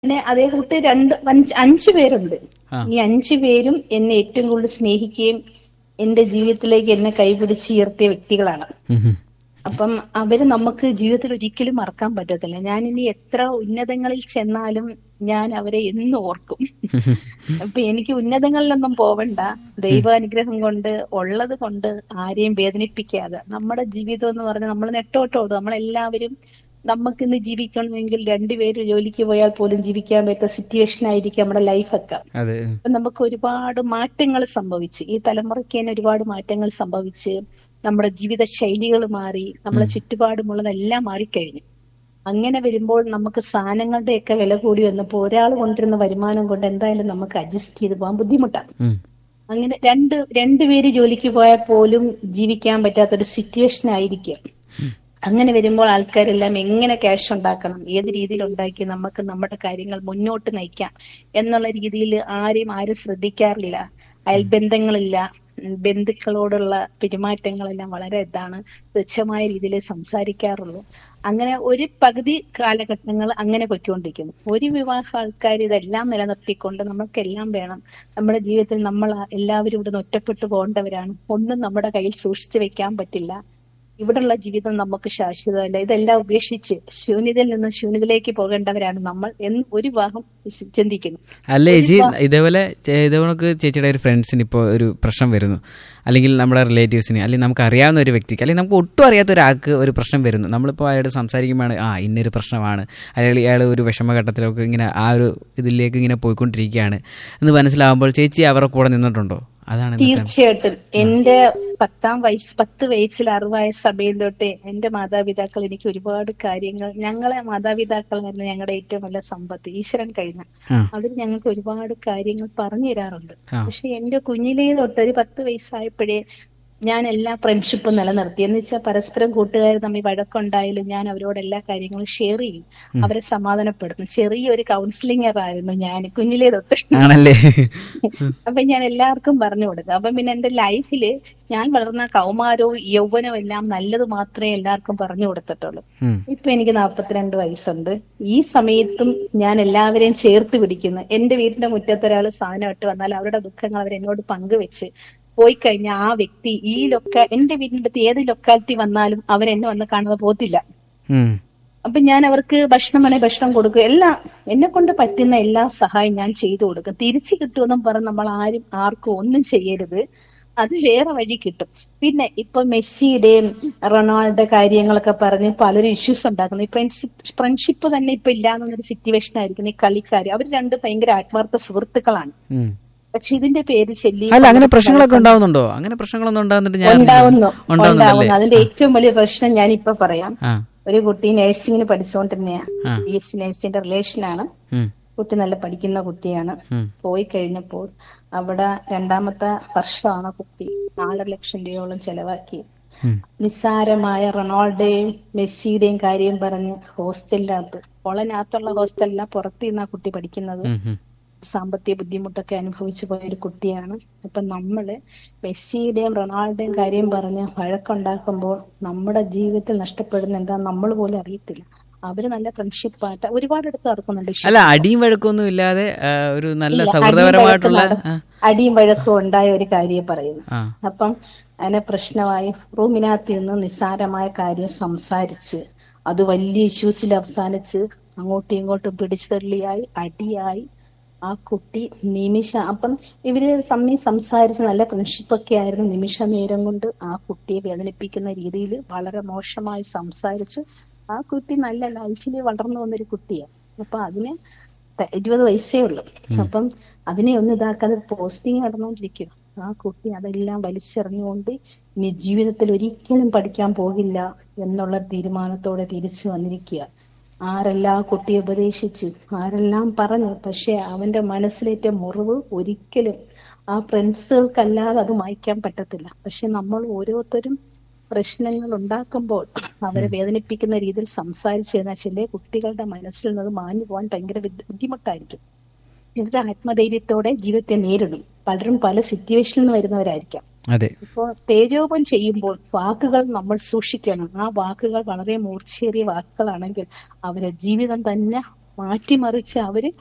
പിന്നെ അതേ കൂട്ട് രണ്ട് അഞ്ച് അഞ്ചു പേരുണ്ട് ആ. ഈ അഞ്ചു പേരും എന്നെ ഏറ്റവും കൂടുതൽ സ്നേഹിക്കുകയും എന്റെ ജീവിതത്തിലേക്ക് എന്നെ കൈപിടിച്ച് ഉയർത്തിയ വ്യക്തികളാണ് ഉം, ഉം. അപ്പം അവര് നമുക്ക് ജീവിതത്തിൽ ഒരിക്കലും മറക്കാൻ പറ്റത്തില്ല ഞാൻ ഇനി എത്ര ഉന്നതങ്ങളിൽ ചെന്നാലും ഞാൻ അവരെ എന്നും ഓർക്കും അപ്പൊ എനിക്ക് ഉന്നതങ്ങളിലൊന്നും പോവണ്ട ദൈവാനുഗ്രഹം കൊണ്ട് ഉള്ളത് കൊണ്ട് ആരെയും വേദനിപ്പിക്കാതെ നമ്മുടെ ജീവിതം എന്ന് പറഞ്ഞാൽ നമ്മൾ നെട്ടോട്ടോടും നമ്മളെല്ലാവരും നമുക്ക് ഇന്ന് ജീവിക്കണമെങ്കിൽ രണ്ടുപേര് ജോലിക്ക് പോയാൽ പോലും ജീവിക്കാൻ പറ്റുന്ന സിറ്റുവേഷൻ ആയിരിക്കും നമ്മുടെ ലൈഫൊക്കെ അതെ അപ്പൊ നമുക്ക് ഒരുപാട് മാറ്റങ്ങൾ സംഭവിച്ച് ഈ തലമുറയ്ക്ക് തന്നെ ഒരുപാട് മാറ്റങ്ങൾ സംഭവിച്ച് നമ്മുടെ ജീവിത ശൈലികൾ മാറി നമ്മുടെ ചുറ്റുപാടുമുള്ളതെല്ലാം മാറിക്കഴിഞ്ഞു അങ്ങനെ വരുമ്പോൾ നമുക്ക് സാധനങ്ങളുടെയൊക്കെ വില കൂടി വന്നപ്പോൾ ഒരാൾ കൊണ്ടിരുന്ന വരുമാനം കൊണ്ട് എന്തായാലും നമുക്ക് അഡ്ജസ്റ്റ് ചെയ്ത് പോകാൻ ബുദ്ധിമുട്ടാണ് ഉം. അങ്ങനെ രണ്ട് രണ്ടുപേര് ജോലിക്ക് പോയാൽ പോലും ജീവിക്കാൻ പറ്റാത്തൊരു സിറ്റുവേഷൻ ആയിരിക്കും അങ്ങനെ വരുമ്പോൾ ആൾക്കാരെല്ലാം എങ്ങനെ ക്യാഷ് ഉണ്ടാക്കണം ഏത് രീതിയിൽ ഉണ്ടാക്കി നമുക്ക് നമ്മുടെ കാര്യങ്ങൾ മുന്നോട്ട് നയിക്കാം എന്നുള്ള രീതിയിൽ ആരെയും ആരും ശ്രദ്ധിക്കാറില്ല അയൽബന്ധങ്ങളില്ല ഉം, ബന്ധുക്കളോടുള്ള പെരുമാറ്റങ്ങളെല്ലാം വളരെ ഇതാണ് തുച്ഛമായ രീതിയിൽ സംസാരിക്കാറുള്ളൂ അങ്ങനെ ഒരു പകുതി കാലഘട്ടങ്ങൾ അങ്ങനെ പൊയ്ക്കൊണ്ടിരിക്കുന്നു ഒരു വിവാഹ ആൾക്കാർ ഇതെല്ലാം നിലനിർത്തിക്കൊണ്ട് നമുക്കെല്ലാം വേണം നമ്മുടെ ജീവിതത്തിൽ നമ്മൾ എല്ലാവരും ഇവിടെ നിന്ന് ഒറ്റപ്പെട്ടു പോകേണ്ടവരാണ് ഒന്നും നമ്മുടെ കയ്യിൽ സൂക്ഷിച്ചു വെക്കാൻ പറ്റില്ല ഇവിടെയുള്ള ജീവിതം നമുക്ക് ശാശ്വതമല്ല ഇതെല്ലാം ഉപേക്ഷിച്ച് ശൂന്യതയിൽ നിന്ന് ശൂന്യതയിലേക്ക് പോകേണ്ടവരാണ് നമ്മൾ എന്ന് ഒരു വിവാഹം ചിന്തിക്കുന്നു അല്ല ചേച്ചി ഇതേപോലെ ചേ- ഇതേപോലെ ചേച്ചിയുടെ ഒരു ഫ്രണ്ട്സിന് ഇപ്പോൾ ഒരു പ്രശ്നം വരുന്നു അല്ലെങ്കിൽ നമ്മുടെ റിലേറ്റീവ്സിന് അല്ലെങ്കിൽ നമുക്ക് അറിയാവുന്ന ഒരു വ്യക്തിക്ക് അല്ലെങ്കിൽ നമുക്ക് ഒട്ടും അറിയാത്ത ഒരാൾക്ക് ഒരു പ്രശ്നം വരുന്നു നമ്മളിപ്പോൾ അയാളോട് സംസാരിക്കുമ്പോഴാണ് ആ ഇന്നൊരു പ്രശ്നമാണ് അല്ലെങ്കിൽ അയാൾ ഒരു വിഷമഘട്ടത്തിലൊക്കെ ഇങ്ങനെ ആ ഒരു ഇതിലേക്ക് ഇങ്ങനെ പോയിക്കൊണ്ടിരിക്കുകയാണ് എന്ന് മനസ്സിലാവുമ്പോൾ ചേച്ചി അവരുടെ കൂടെ നിന്നിട്ടുണ്ടോ അതാണ് ഇന്നത്തെ തീർച്ചയായിട്ടും എന്റെ പത്താം വയസ്സ് പത്ത് വയസ്സിൽ അറിവായ സമയം തൊട്ടേ എന്റെ മാതാപിതാക്കൾ എനിക്ക് ഒരുപാട് കാര്യങ്ങൾ ഞങ്ങളെ മാതാപിതാക്കളായിരുന്നു ഞങ്ങളുടെ ഏറ്റവും വലിയ സമ്പത്ത് ഈശ്വരൻ കഴിഞ്ഞ ആ അവർ ഞങ്ങൾക്ക് ഒരുപാട് കാര്യങ്ങൾ പറഞ്ഞു തരാറുണ്ട് ആ. പക്ഷെ എന്റെ കുഞ്ഞിലേ തൊട്ട് ഒരു പത്ത് വയസ്സായപ്പോഴേ ഞാൻ എല്ലാ ഫ്രണ്ട്ഷിപ്പും നിലനിർത്തി എന്ന് വെച്ചാൽ പരസ്പരം കൂട്ടുകാർ തമ്മിൽ വഴക്കുണ്ടായാലും ഞാൻ അവരോട് എല്ലാ കാര്യങ്ങളും ഷെയർ ചെയ്യും അവരെ സമാധാനപ്പെടുത്തും ചെറിയൊരു കൗൺസിലിംഗർ ആയിരുന്നു ഞാൻ കുഞ്ഞിലേ തൊട്ട് ആണല്ലേ അപ്പൊ ഞാൻ എല്ലാവർക്കും പറഞ്ഞു കൊടുക്കും അപ്പൊ പിന്നെ എന്റെ ലൈഫില് ഞാൻ വളർന്ന കൗമാരവും യൗവനവും എല്ലാം നല്ലത് മാത്രമേ എല്ലാവർക്കും പറഞ്ഞു കൊടുത്തിട്ടുള്ളൂ ഉം. ഇപ്പൊ എനിക്ക് നാൽപ്പത്തിരണ്ട് വയസ്സുണ്ട് ഈ സമയത്തും ഞാൻ എല്ലാവരെയും ചേർത്ത് പിടിക്കുന്നു എന്റെ വീടിന്റെ മുറ്റത്ത് ഒരാൾ സാധനം ഇട്ട് വന്നാൽ അവരുടെ ദുഃഖങ്ങൾ അവർ എന്നോട് പങ്കുവെച്ച് പോയി കഴിഞ്ഞാൽ ആ വ്യക്തി ഈ ലൊക്ക എന്റെ വീടിന്റെ അടുത്ത് ഏത് ലൊക്കാലിറ്റി വന്നാലും അവരെന്നെ വന്ന് കാണാതെ പോകത്തില്ല ഉം. അപ്പൊ ഞാൻ അവർക്ക് ഭക്ഷണം വേണേ ഭക്ഷണം കൊടുക്കും എല്ലാം എന്നെ കൊണ്ട് പറ്റുന്ന എല്ലാ സഹായം ഞാൻ ചെയ്തു കൊടുക്കും തിരിച്ചു കിട്ടുമെന്നും പറഞ്ഞ് നമ്മൾ ആരും ആർക്കും ഒന്നും ചെയ്യരുത് അത് വേറെ വഴി കിട്ടും പിന്നെ ഇപ്പൊ മെസ്സിയുടെയും റൊണാൾഡോ കാര്യങ്ങളൊക്കെ പറഞ്ഞ് പലരും ഇഷ്യൂസ് ഉണ്ടാക്കുന്നു ഈ ഫ്രണ്ട്ഷിപ്പ് ഫ്രണ്ട്ഷിപ്പ് തന്നെ ഇപ്പൊ ഇല്ലാന്നൊരു സിറ്റുവേഷൻ ആയിരിക്കുന്നു ഈ കളിക്കാർ അവർ രണ്ടും ഭയങ്കര ആത്മാർത്ഥ സുഹൃത്തുക്കളാണ് ഉം. പക്ഷെ ഇതിന്റെ പേര് ചെല്ലി അല്ല അങ്ങനെ പ്രശ്നങ്ങളൊക്കെ ഉണ്ടാവുന്നുണ്ടോ അങ്ങനെ പ്രശ്നങ്ങളൊന്നും ഉണ്ടാകുന്നിട്ട് ഞാൻ ഉണ്ടാവുന്നു ഉണ്ടാവുന്നല്ലേ ഉണ്ടാവുന്നു അതിന്റെ ഏറ്റവും വലിയ പ്രശ്നം ഞാൻ ഇപ്പൊ പറയാം ആ ഒരു കുട്ടി നഴ്സിംഗിന് പഠിച്ചുകൊണ്ടിരുന്നയാ ആ. ബി എസ് സി നഴ്സിന്റെ റിലേഷനാണ് ഉം. കുട്ടി നല്ല പഠിക്കുന്ന കുട്ടിയാണ് ഉം. പോയി കഴിഞ്ഞപ്പോൾ അവിടെ രണ്ടാമത്തെ വർഷമാണ് കുട്ടി നാലര ലക്ഷം രൂപയോളം ചെലവാക്കി ഉം. നിസ്സാരമായ റൊണാൾഡോയും മെസ്സിയുടെയും കാര്യം പറഞ്ഞ് ഹോസ്റ്റലിനകത്ത് കോളനകത്തുള്ള ഹോസ്റ്റലില പുറത്ത് നിന്നാ കുട്ടി പഠിക്കുന്നത് ഉം. ഉം. സാമ്പത്തിക ബുദ്ധിമുട്ടൊക്കെ അനുഭവിച്ചു പോയ ഒരു കുട്ടിയാണ് അപ്പൊ നമ്മള് മെസ്സിയുടെയും റൊണാൾഡോയും കാര്യം പറഞ്ഞ് വഴക്കുണ്ടാക്കുമ്പോൾ നമ്മുടെ ജീവിതത്തിൽ നഷ്ടപ്പെടുന്ന എന്താ നമ്മൾ പോലും അറിയത്തില്ല അവര് നല്ല ഫ്രണ്ട്ഷിപ്പായിട്ട് ഒരുപാടിടത്ത് നടക്കുന്നുണ്ട് അല്ല അടിയും വഴക്കൊന്നും ഇല്ലാതെ ആ, ഒരു നല്ല ഇല്ല, സൗഹൃദപരമായിട്ടുള്ള അടിയും വഴക്കും നട- അടിയും വഴക്കും ഉണ്ടായ ഒരു കാര്യം പറയുന്നു ആ അപ്പം അതിനെ പ്രശ്നമായി റൂമിനകത്ത് നിന്ന് നിസ്സാരമായ കാര്യം സംസാരിച്ച് അത് വലിയ ഇഷ്യൂസിൽ അവസാനിച്ച് അങ്ങോട്ടും ഇങ്ങോട്ടും പിടിച്ചു തള്ളിയായി അടിയായി ആ കുട്ടി നിമിഷ അപ്പം ഇവര് തമ്മിൽ സംസാരിച്ച് നല്ല ഫ്രണ്ട്ഷിപ്പ് ഒക്കെ ആയിരുന്നു നിമിഷ നേരം കൊണ്ട് ആ കുട്ടിയെ വേദനിപ്പിക്കുന്ന രീതിയിൽ വളരെ മോശമായി സംസാരിച്ച് ആ കുട്ടി നല്ല ലൈഫിൽ വളർന്നു വന്നൊരു കുട്ടിയാണ് അപ്പൊ അതിന് ത- ഇരുപത് വയസ്സേ ഉള്ളൂ അപ്പം അതിനെ ഒന്നും ഇതാക്കാതെ പോസ്റ്റിംഗ് നടന്നുകൊണ്ടിരിക്കുക ആ കുട്ടി അതെല്ലാം വലിച്ചെറിഞ്ഞുകൊണ്ട് ഇനി ജീവിതത്തിൽ ഒരിക്കലും പഠിക്കാൻ പോകില്ല എന്നുള്ള തീരുമാനത്തോടെ തിരിച്ചു വന്നിരിക്കുക ആരെല്ലാം ആ കുട്ടിയെ ഉപദേശിച്ച് ആരെല്ലാം പറഞ്ഞു പക്ഷെ അവന്റെ മനസ്സിലേറ്റ മുറിവ് ഒരിക്കലും ആ ഫ്രണ്ട്സുകൾക്കല്ലാതെ അത് മായ്ക്കാൻ പറ്റത്തില്ല പക്ഷെ നമ്മൾ ഓരോരുത്തരും പ്രശ്നങ്ങൾ ഉണ്ടാക്കുമ്പോൾ അവരെ വേദനിപ്പിക്കുന്ന രീതിയിൽ സംസാരിച്ചു കഴിഞ്ഞാൽ ചില കുട്ടികളുടെ മനസ്സിൽ നിന്ന് മാഞ്ഞു പോകാൻ ഭയങ്കര ബുദ്ധി- ബുദ്ധിമുട്ടായിരിക്കും ചിലർ ആത്മധൈര്യത്തോടെ ജീവിതത്തെ നേരിടും പലരും പല സിറ്റുവേഷനിൽ നിന്ന് വരുന്നവരായിരിക്കാം അതെ ഇപ്പോൾ തേജോപം ചെയ്യുമ്പോൾ വാക്കുകൾ നമ്മൾ സൂക്ഷിക്കണം ആ വാക്കുകൾ വളരെ മൂർച്ചയേറിയ വാക്കുകളാണെങ്കിൽ അവരെ ജീവിതം തന്നെ മാറ്റിമറിച്ച് അവര്